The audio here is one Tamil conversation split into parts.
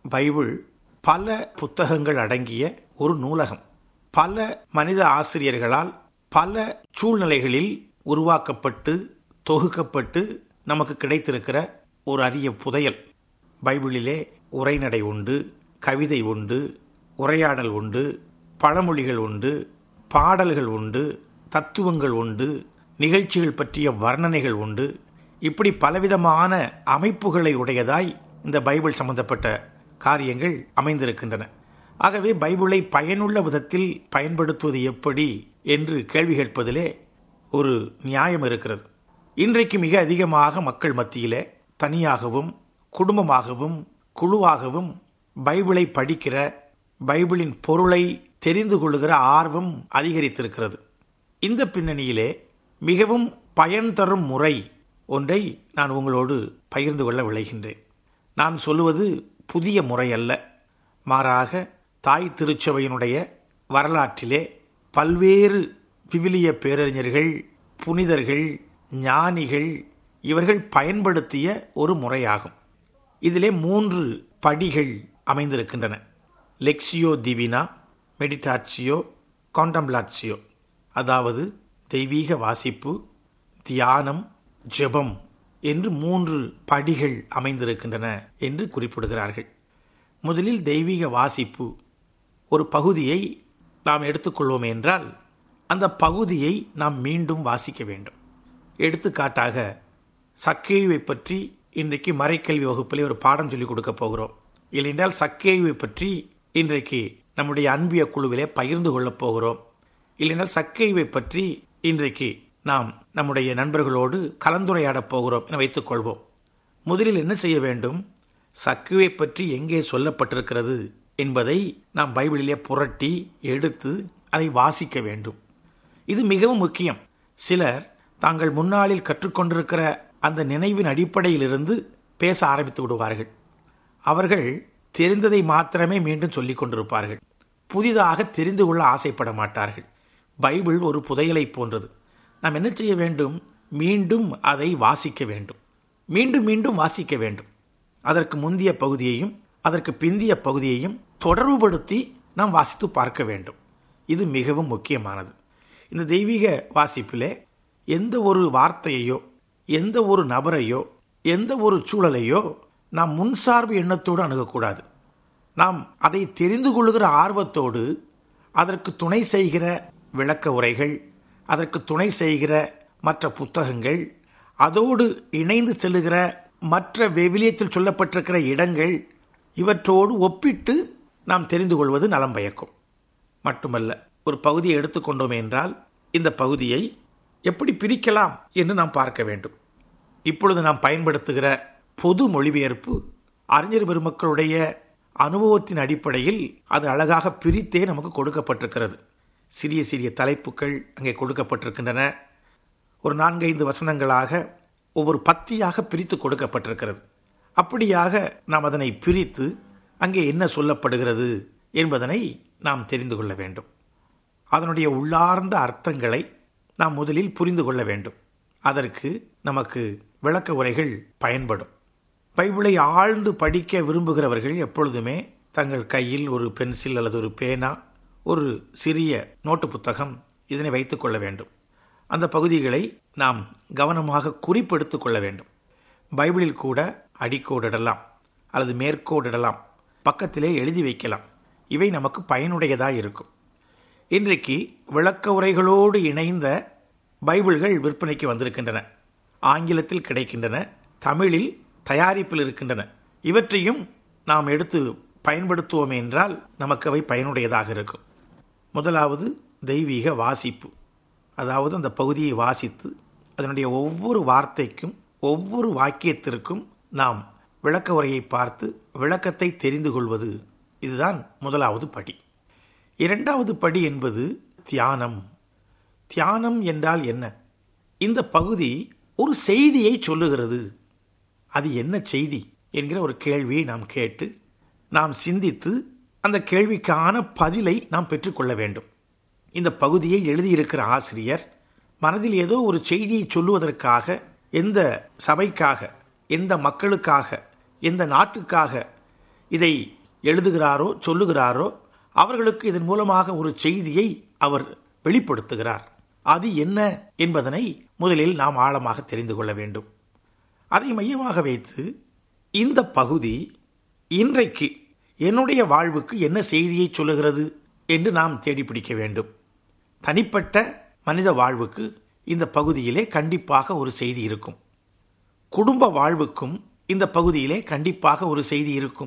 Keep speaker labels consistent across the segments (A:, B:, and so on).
A: பைபிள் பல புத்தகங்கள் அடங்கிய ஒரு நூலகம் பல மனித ஆசிரியர்களால் பல சூழ்நிலைகளில் உருவாக்கப்பட்டு தொகுக்கப்பட்டு நமக்கு கிடைத்திருக்கிற ஒரு அரிய புதையல் பைபிளிலே உரைநடை உண்டு கவிதை உண்டு உரையாடல் உண்டு பழமொழிகள் உண்டு பாடல்கள் உண்டு தத்துவங்கள் உண்டு நிகழ்ச்சிகள் பற்றிய வர்ணனைகள் உண்டு இப்படி பலவிதமான அமைப்புகளை உடையதாய் இந்த பைபிள் சம்பந்தப்பட்ட காரியங்கள் அமைந்திருக்கின்றன ஆகவே பைபிளை பயனுள்ள விதத்தில் பயன்படுத்துவது எப்படி என்று கேள்வி கேட்பதிலே ஒரு நியாயம் இருக்கிறது இன்றைக்கு மிக அதிகமாக மக்கள் மத்தியிலே தனியாகவும் குடும்பமாகவும் குழுவாகவும் பைபிளை படிக்கிற பைபிளின் பொருளை தெரிந்து கொள்கிற ஆர்வம் அதிகரித்திருக்கிறது இந்த பின்னணியிலே மிகவும் பயன் தரும் முறை ஒன்றை நான் உங்களோடு பகிர்ந்து கொள்ள விளைகின்றேன் நான் சொல்லுவது புதிய முறை அல்ல மாறாக தாய் திருச்சபையினுடைய வரலாற்றிலே பல்வேறு விவிலிய பேரறிஞர்கள் புனிதர்கள் ஞானிகள் இவர்கள் பயன்படுத்திய ஒரு முறையாகும் இதிலே மூன்று படிகள் அமைந்திருக்கின்றன லெக்சியோ திவினா மெடிடாட்சியோ காண்டம்லாட்சியோ அதாவது தெய்வீக வாசிப்பு தியானம் ஜெபம் என்று மூன்று படிகள் அமைந்திருக்கின்றன என்று குறிப்பிடுகிறார்கள் முதலில் தெய்வீக வாசிப்பு ஒரு பகுதியை நாம் எடுத்துக்கொள்வோம் என்றால் அந்த பகுதியை நாம் மீண்டும் வாசிக்க வேண்டும் எடுத்துக்காட்டாக சக்கேயுவை பற்றி இன்றைக்கு மறைக்கல்வி வகுப்பில் ஒரு பாடம் சொல்லிக் கொடுக்க போகிறோம் இல்லையென்றால் சக்கேயுவை பற்றி இன்றைக்கு நம்முடைய அன்பிய குழுவிலே பகிர்ந்து கொள்ளப் போகிறோம் இல்லையென்றால் சக்கேயுவை பற்றி இன்றைக்கு நாம் நம்முடைய நண்பர்களோடு கலந்துரையாடப் போகிறோம் என வைத்துக் கொள்வோம் முதலில் என்ன செய்ய வேண்டும் சக்குவை பற்றி எங்கே சொல்லப்பட்டிருக்கிறது என்பதை நாம் பைபிளிலே புரட்டி எடுத்து அதை வாசிக்க வேண்டும் இது மிகவும் முக்கியம் சிலர் தாங்கள் முன்னாளில் கற்றுக்கொண்டிருக்கிற அந்த நினைவின் அடிப்படையிலிருந்து பேச ஆரம்பித்து விடுவார்கள் அவர்கள் தெரிந்ததை மாத்திரமே மீண்டும் சொல்லிக் கொண்டிருப்பார்கள் புதிதாக தெரிந்து கொள்ள ஆசைப்பட மாட்டார்கள் பைபிள் ஒரு புதையலை போன்றது நாம் என்ன செய்ய வேண்டும் மீண்டும் அதை வாசிக்க வேண்டும் மீண்டும் மீண்டும் வாசிக்க வேண்டும் அதற்கு முந்திய பகுதியையும் அதற்கு பிந்திய பகுதியையும் தொடர்புபடுத்தி நாம் வாசித்து பார்க்க வேண்டும் இது மிகவும் முக்கியமானது இந்த தெய்வீக வாசிப்பிலே எந்த ஒரு வார்த்தையையோ எந்த ஒரு நபரையோ எந்த ஒரு சூழலையோ நாம் முன்சார்பு எண்ணத்தோடு அணுகக்கூடாது நாம் அதை தெரிந்து கொள்கிற ஆர்வத்தோடு அதற்கு துணை செய்கிற விளக்க உரைகள் அதற்கு துணை செய்கிற மற்ற புத்தகங்கள் அதோடு இணைந்து செல்லுகிற மற்ற வெவிலியத்தில் சொல்லப்பட்டிருக்கிற இடங்கள் இவற்றோடு ஒப்பிட்டு நாம் தெரிந்து கொள்வது நலம் பயக்கும் மட்டுமல்ல ஒரு பகுதியை எடுத்துக்கொண்டோம் என்றால் இந்த பகுதியை எப்படி பிரிக்கலாம் என்று நாம் பார்க்க வேண்டும் இப்பொழுது நாம் பயன்படுத்துகிற பொது மொழிபெயர்ப்பு அறிஞர் பெருமக்களுடைய அனுபவத்தின் அடிப்படையில் அது அழகாக பிரித்தே நமக்கு கொடுக்கப்பட்டிருக்கிறது சிறிய சிறிய தலைப்புகள் அங்கே கொடுக்கப்பட்டிருக்கின்றன ஒரு நான்கைந்து வசனங்களாக ஒவ்வொரு பத்தியாக பிரித்து கொடுக்கப்பட்டிருக்கிறது அப்படியாக நாம் அதனை பிரித்து அங்கே என்ன சொல்லப்படுகிறது என்பதனை நாம் தெரிந்து கொள்ள வேண்டும் அதனுடைய உள்ளார்ந்த அர்த்தங்களை நாம் முதலில் புரிந்து கொள்ள வேண்டும் அதற்கு நமக்கு விளக்க உரைகள் பயன்படும் பைபிளை ஆழ்ந்து படிக்க விரும்புகிறவர்கள் எப்பொழுதுமே தங்கள் கையில் ஒரு பென்சில் அல்லது ஒரு பேனா ஒரு சிறிய நோட்டு புத்தகம் இதனை வைத்துக் கொள்ள வேண்டும் அந்த பகுதிகளை நாம் கவனமாக குறிப்பெடுத்துக் கொள்ள வேண்டும் பைபிளில் கூட அடிக்கோடிடலாம் அல்லது மேற்கோடிடலாம் பக்கத்திலே எழுதி வைக்கலாம் இவை நமக்கு பயனுடையதாக இருக்கும் இன்றைக்கு விளக்க உரைகளோடு இணைந்த பைபிள்கள் விற்பனைக்கு வந்திருக்கின்றன ஆங்கிலத்தில் கிடைக்கின்றன தமிழில் தயாரிப்பில் இருக்கின்றன இவற்றையும் நாம் எடுத்து பயன்படுத்துவோம் என்றால் நமக்கு அவை பயனுடையதாக இருக்கும் முதலாவது தெய்வீக வாசிப்பு அதாவது அந்த பகுதியை வாசித்து அதனுடைய ஒவ்வொரு வார்த்தைக்கும் ஒவ்வொரு வாக்கியத்திற்கும் நாம் விளக்க உரையை பார்த்து விளக்கத்தை தெரிந்து கொள்வது இதுதான் முதலாவது படி இரண்டாவது படி என்பது தியானம் தியானம் என்றால் என்ன இந்த பகுதி ஒரு செய்தியை சொல்லுகிறது அது என்ன செய்தி என்கிற ஒரு கேள்வியை நாம் கேட்டு நாம் சிந்தித்து அந்த கேள்விக்கான பதிலை நாம் பெற்றுக்கொள்ள வேண்டும் இந்த பகுதியை எழுதியிருக்கிற ஆசிரியர் மனதில் ஏதோ ஒரு செய்தியை சொல்லுவதற்காக எந்த சபைக்காக எந்த மக்களுக்காக எந்த நாட்டுக்காக இதை எழுதுகிறாரோ சொல்லுகிறாரோ அவர்களுக்கு இதன் மூலமாக ஒரு செய்தியை அவர் வெளிப்படுத்துகிறார் அது என்ன என்பதனை முதலில் நாம் ஆழமாக தெரிந்து கொள்ள வேண்டும் அதை மையமாக வைத்து இந்த பகுதி இன்றைக்கு என்னுடைய வாழ்வுக்கு என்ன செய்தியை சொல்லுகிறது என்று நாம் தேடி பிடிக்க வேண்டும் தனிப்பட்ட மனித வாழ்வுக்கு இந்த பகுதியிலே கண்டிப்பாக ஒரு செய்தி இருக்கும் குடும்ப வாழ்வுக்கும் இந்த பகுதியிலே கண்டிப்பாக ஒரு செய்தி இருக்கும்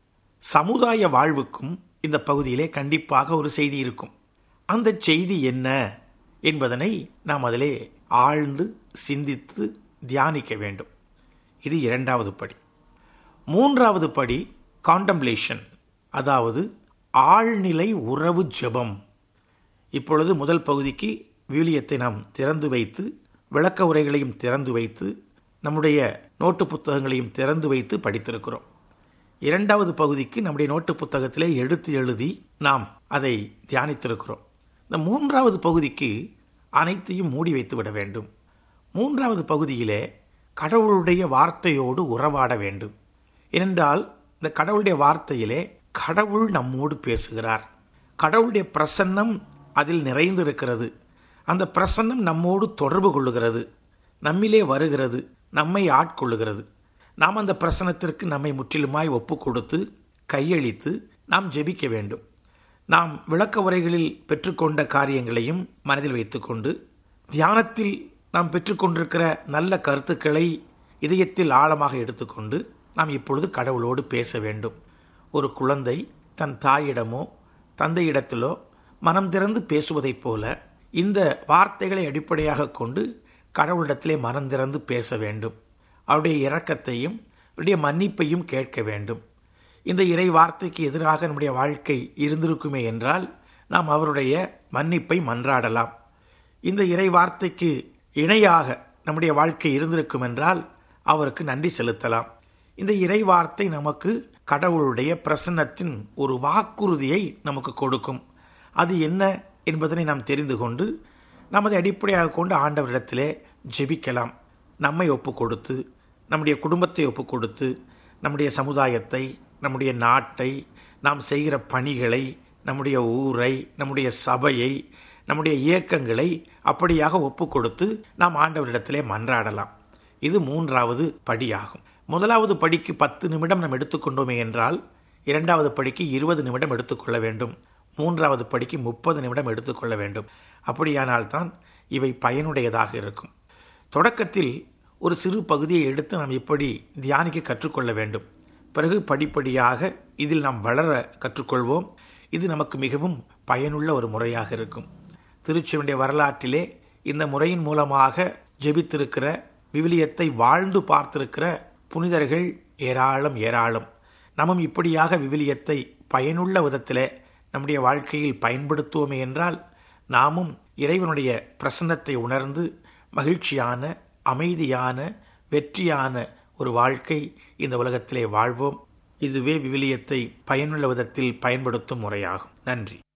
A: சமுதாய வாழ்வுக்கும் இந்த பகுதியிலே கண்டிப்பாக ஒரு செய்தி இருக்கும் அந்த செய்தி என்ன என்பதனை நாம் அதிலே ஆழ்ந்து சிந்தித்து தியானிக்க வேண்டும் இது இரண்டாவது படி மூன்றாவது படி காண்டம்ப்ளேஷன் அதாவது ஆழ்நிலை உறவு ஜெபம் இப்பொழுது முதல் பகுதிக்கு விவிலியத்தை நாம் திறந்து வைத்து விளக்க உரைகளையும் திறந்து வைத்து நம்முடைய நோட்டு புத்தகங்களையும் திறந்து வைத்து படித்திருக்கிறோம் இரண்டாவது பகுதிக்கு நம்முடைய நோட்டு புத்தகத்திலே எடுத்து எழுதி நாம் அதை தியானித்திருக்கிறோம் இந்த மூன்றாவது பகுதிக்கு அனைத்தையும் மூடி வைத்து விட வேண்டும் மூன்றாவது பகுதியிலே கடவுளுடைய வார்த்தையோடு உறவாட வேண்டும் ஏனென்றால் இந்த கடவுளுடைய வார்த்தையிலே கடவுள் நம்மோடு பேசுகிறார் கடவுளுடைய பிரசன்னம் அதில் நிறைந்திருக்கிறது அந்த பிரசன்னம் நம்மோடு தொடர்பு கொள்ளுகிறது நம்மிலே வருகிறது நம்மை ஆட்கொள்ளுகிறது நாம் அந்த பிரசனத்திற்கு நம்மை முற்றிலுமாய் ஒப்பு கொடுத்து கையளித்து நாம் ஜெபிக்க வேண்டும் நாம் விளக்க உரைகளில் பெற்றுக்கொண்ட காரியங்களையும் மனதில் வைத்துக்கொண்டு தியானத்தில் நாம் பெற்றுக்கொண்டிருக்கிற நல்ல கருத்துக்களை இதயத்தில் ஆழமாக எடுத்துக்கொண்டு நாம் இப்பொழுது கடவுளோடு பேச வேண்டும் ஒரு குழந்தை தன் தாயிடமோ தந்தையிடத்திலோ மனம் திறந்து பேசுவதைப் போல இந்த வார்த்தைகளை அடிப்படையாக கொண்டு கடவுளிடத்திலே மனம் திறந்து பேச வேண்டும் அவருடைய இரக்கத்தையும் அவருடைய மன்னிப்பையும் கேட்க வேண்டும் இந்த இறை வார்த்தைக்கு எதிராக நம்முடைய வாழ்க்கை இருந்திருக்குமே என்றால் நாம் அவருடைய மன்னிப்பை மன்றாடலாம் இந்த இறை வார்த்தைக்கு இணையாக நம்முடைய வாழ்க்கை இருந்திருக்கும் என்றால் அவருக்கு நன்றி செலுத்தலாம் இந்த இறை வார்த்தை நமக்கு கடவுளுடைய பிரசன்னத்தின் ஒரு வாக்குறுதியை நமக்கு கொடுக்கும் அது என்ன என்பதனை நாம் தெரிந்து கொண்டு நமது அடிப்படையாக கொண்டு ஆண்டவரிடத்திலே ஜெபிக்கலாம் நம்மை ஒப்பு கொடுத்து நம்முடைய குடும்பத்தை ஒப்பு கொடுத்து நம்முடைய சமுதாயத்தை நம்முடைய நாட்டை நாம் செய்கிற பணிகளை நம்முடைய ஊரை நம்முடைய சபையை நம்முடைய இயக்கங்களை அப்படியாக ஒப்பு கொடுத்து நாம் ஆண்டவரிடத்திலே மன்றாடலாம் இது மூன்றாவது படியாகும் முதலாவது படிக்கு பத்து நிமிடம் நாம் எடுத்துக்கொண்டோமே என்றால் இரண்டாவது படிக்கு இருபது நிமிடம் எடுத்துக்கொள்ள வேண்டும் மூன்றாவது படிக்கு முப்பது நிமிடம் எடுத்துக்கொள்ள வேண்டும் அப்படியானால்தான் இவை பயனுடையதாக இருக்கும் தொடக்கத்தில் ஒரு சிறு பகுதியை எடுத்து நாம் இப்படி தியானிக்க கற்றுக்கொள்ள வேண்டும் பிறகு படிப்படியாக இதில் நாம் வளர கற்றுக்கொள்வோம் இது நமக்கு மிகவும் பயனுள்ள ஒரு முறையாக இருக்கும் திருச்சிவனுடைய வரலாற்றிலே இந்த முறையின் மூலமாக ஜெபித்திருக்கிற விவிலியத்தை வாழ்ந்து பார்த்திருக்கிற புனிதர்கள் ஏராளம் ஏராளம் நமம் இப்படியாக விவிலியத்தை பயனுள்ள விதத்திலே நம்முடைய வாழ்க்கையில் பயன்படுத்துவோமே என்றால் நாமும் இறைவனுடைய பிரசன்னத்தை உணர்ந்து மகிழ்ச்சியான அமைதியான வெற்றியான ஒரு வாழ்க்கை இந்த உலகத்திலே வாழ்வோம் இதுவே விவிலியத்தை பயனுள்ள விதத்தில் பயன்படுத்தும் முறையாகும் நன்றி